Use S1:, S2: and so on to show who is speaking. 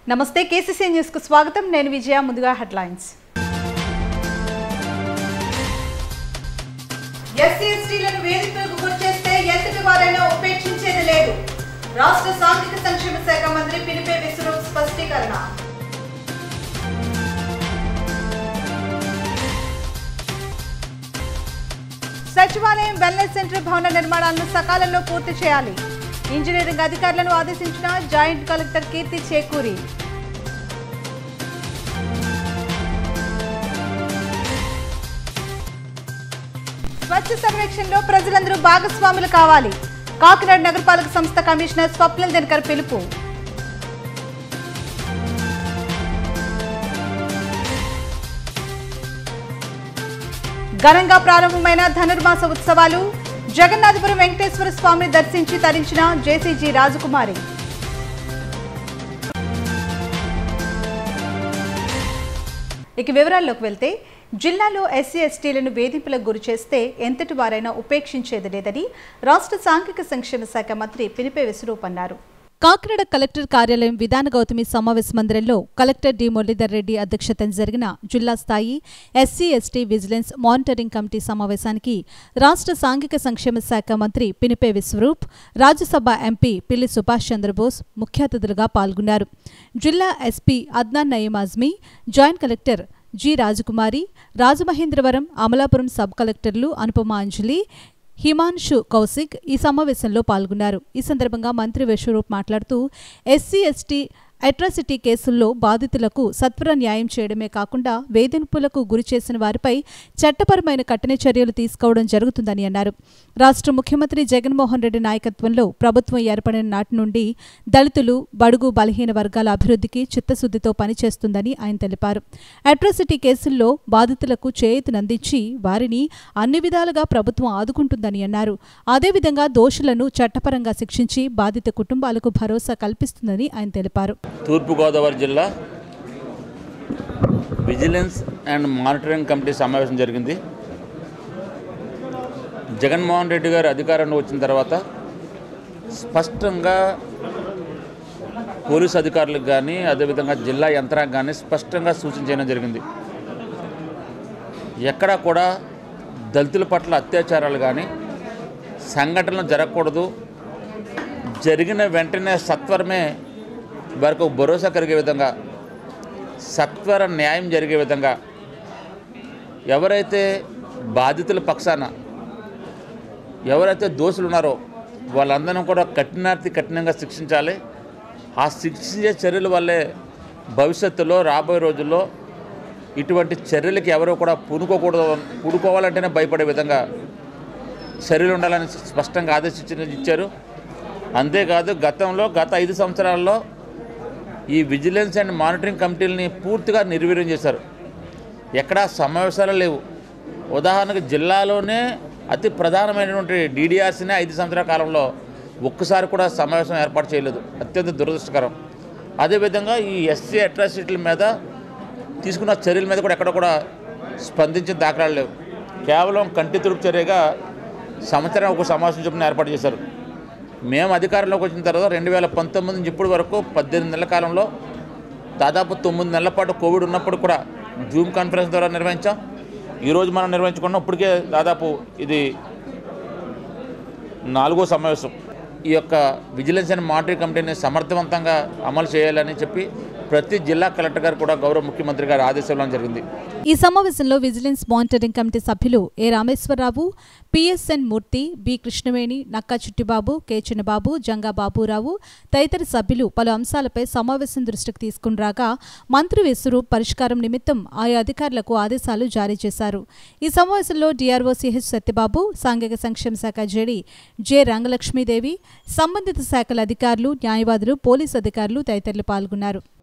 S1: నమస్తే KCC news కు స్వాగతం నేను విజయ ముందుగా హెడ్లైన్స్ ఎస్సీ ఎస్టీలను వేదికలకు గురిచేస్తే ఎంతటి వారైనా ఉపేక్షించేది లేదు రాష్ట్ర సాంఘిక సంక్షేమ శాఖ మంత్రి పినిపే విశ్వరూప్ స్పష్టీకరణ సచివాలయం వెల్నెస్ సెంటర్ భవన నిర్మాణాలను సకాలంలో పూర్తి చేయాలి ఇంజనీరింగ్ అధికారులను ఆదేశించిన జాయింట్ కలెక్టర్ కీర్తి చేకూరి స్వచ్ఛ సర్వేక్షణలో ప్రజలందరూ భాగస్వాములు కావాలి కాకినాడ నగరపాలక సంస్థ కమిషనర్ స్వప్నిల్ దినకర్ పిలుపు ఘనంగా ప్రారంభమైన ధనుర్మాస ఉత్సవాలు జగన్నాథపురం వెంకటేశ్వర స్వామిని దర్శించి తరించిన జేసీజీ రాజకుమారి ఇక వివరాల్లోకి వెళ్తే జిల్లాలో ఎస్సీ ఎస్టీలను వేధింపులకు గురి చేస్తే ఎంతటి వారైనా ఉపేక్షించేది లేదని రాష్ట్ర సాంఘిక సంక్షేమ శాఖ మంత్రి పినిపే విశ్వరూప్ అన్నారు కాకినాడ కలెక్టర్ కార్యాలయం విధాన గౌతమి సమావేశ మందిరంలో కలెక్టర్ డి మురళీధర్ రెడ్డి అధ్యక్షతన జరిగిన జిల్లా స్థాయి SC ST vigilance monitoring committee సమావేశానికి రాష్ట్ర సాంఘిక సంక్షేమ శాఖ మంత్రి పినిపే విశ్వరూప్ రాజ్యసభ ఎంపీ పిల్లి సుభాష్ చంద్రబోస్ ముఖ్య అతిథులుగా పాల్గొన్నారు జిల్లా SP Adnan Nayeem Azmi joint collector G Rajakumari Rajamahendravaram Amalapuram sub కలెక్టర్లు అనుపమ అంజలి హిమాన్షు కౌశిక్ ఈ సమావేశంలో పాల్గొన్నారు ఈ సందర్భంగా మంత్రి విశ్వరూప్ మాట్లాడుతూ ఎస్సీ ఎస్టీ అట్రాసిటీ కేసుల్లో బాధితులకు సత్వర న్యాయం చేయడమే కాకుండా వేధింపులకు గురి చేసిన వారిపై చట్టపరమైన కఠిన చర్యలు తీసుకోవడం జరుగుతుందని అన్నారు రాష్ట్ర ముఖ్యమంత్రి జగన్మోహన్ రెడ్డి నాయకత్వంలో ప్రభుత్వం ఏర్పడిన నాటి నుండి దళితులు బడుగు బలహీన వర్గాల అభివృద్ధికి చిత్తశుద్ధితో పనిచేస్తుందని ఆయన తెలిపారు అట్రాసిటీ కేసుల్లో బాధితులకు చేయూతనందించి వారిని అన్ని విధాలుగా ప్రభుత్వం ఆదుకుంటుందని అన్నారు అదేవిధంగా దోషులను చట్టపరంగా శిక్షించి బాధిత కుటుంబాలకు భరోసా కల్పిస్తుందని ఆయన తెలిపారు
S2: తూర్పుగోదావరి జిల్లా విజిలెన్స్ అండ్ మానిటరింగ్ కమిటీ సమావేశం జరిగింది జగన్మోహన్ రెడ్డి గారు అధికారంలో వచ్చిన తర్వాత స్పష్టంగా పోలీసు అధికారులకు కానీ అదేవిధంగా జిల్లా యంత్రాంగం కానీ స్పష్టంగా సూచించడం జరిగింది ఎక్కడా కూడా దళితుల పట్ల అత్యాచారాలు కానీ సంఘటనలు జరగకూడదు జరిగిన వెంటనే సత్వరమే వారికి ఒక భరోసా కలిగే విధంగా సత్వర న్యాయం జరిగే విధంగా ఎవరైతే బాధితుల పక్షాన ఎవరైతే దోషులు ఉన్నారో వాళ్ళందరినీ కూడా కఠినార్థి కఠినంగా శిక్షించాలి ఆ శిక్షించే చర్యల వల్లే భవిష్యత్తులో రాబోయే రోజుల్లో ఇటువంటి చర్యలకి ఎవరో కూడా పూనుకోకూడదు పూనుకోవాలంటేనే భయపడే విధంగా చర్యలు ఉండాలని స్పష్టంగా ఆదేశించిన ఇచ్చారు అంతేకాదు గతంలో గత ఐదు సంవత్సరాల్లో ఈ విజిలెన్స్ అండ్ మానిటరింగ్ కమిటీలని పూర్తిగా నిర్వీర్యం చేశారు ఎక్కడా సమావేశాలు లేవు ఉదాహరణకు జిల్లాలోనే అతి ప్రధానమైనటువంటి డీడీఆర్సీనే ఐదు సంవత్సరాల కాలంలో ఒక్కసారి కూడా సమావేశం ఏర్పాటు చేయలేదు అత్యంత దురదృష్టకరం అదేవిధంగా ఈ ఎస్సీ అట్రాసిటీల మీద తీసుకున్న చర్యల మీద కూడా ఎక్కడ కూడా స్పందించిన దాఖలాలు లేవు కేవలం కంటి తురుపు చర్యగా సంవత్సరం ఒక సమావేశం చొప్పున ఏర్పాటు చేశారు మేము అధికారంలోకి వచ్చిన తర్వాత రెండు వేల పంతొమ్మిది నుంచి ఇప్పటి వరకు పద్దెనిమిది నెలల కాలంలో దాదాపు తొమ్మిది నెలల పాటు కోవిడ్ ఉన్నప్పుడు కూడా జూమ్ కాన్ఫరెన్స్ ద్వారా నిర్వహించాం ఈరోజు మనం నిర్వహించుకున్నాం ఇప్పటికే దాదాపు ఇది నాలుగో సమావేశం ఈ యొక్క విజిలెన్స్ అండ్ మానిటరింగ్ కమిటీని సమర్థవంతంగా అమలు చేయాలని చెప్పి ప్రతి జిల్లా కలెక్టర్ గారు కూడా గౌరవ ముఖ్యమంత్రి గారి ఆదేశాలు జరిగింది
S1: ఈ సమావేశంలో విజిలెన్స్ మానిటరింగ్ కమిటీ సభ్యులు A Rameswara Rao PSN Murthy B Krishnaveni Nakka Chittibabu K Chinnababu Janga Baburao తదితర సభ్యులు పలు అంశాలపై సమావేశం దృష్టికి తీసుకుని రాగా మంత్రి విశ్వరూప్ పరిష్కారం నిమిత్తం ఆయా అధికారులకు ఆదేశాలు జారీ చేశారు ఈ సమావేశంలో డిఆర్ఓ సిహెచ్ సత్యబాబు సాంఘిక సంక్షేమ శాఖ జేడి జె రంగలక్ష్మీదేవి సంబంధిత శాఖల అధికారులు న్యాయవాదులు పోలీసు అధికారులు తదితరులు పాల్గొన్నారు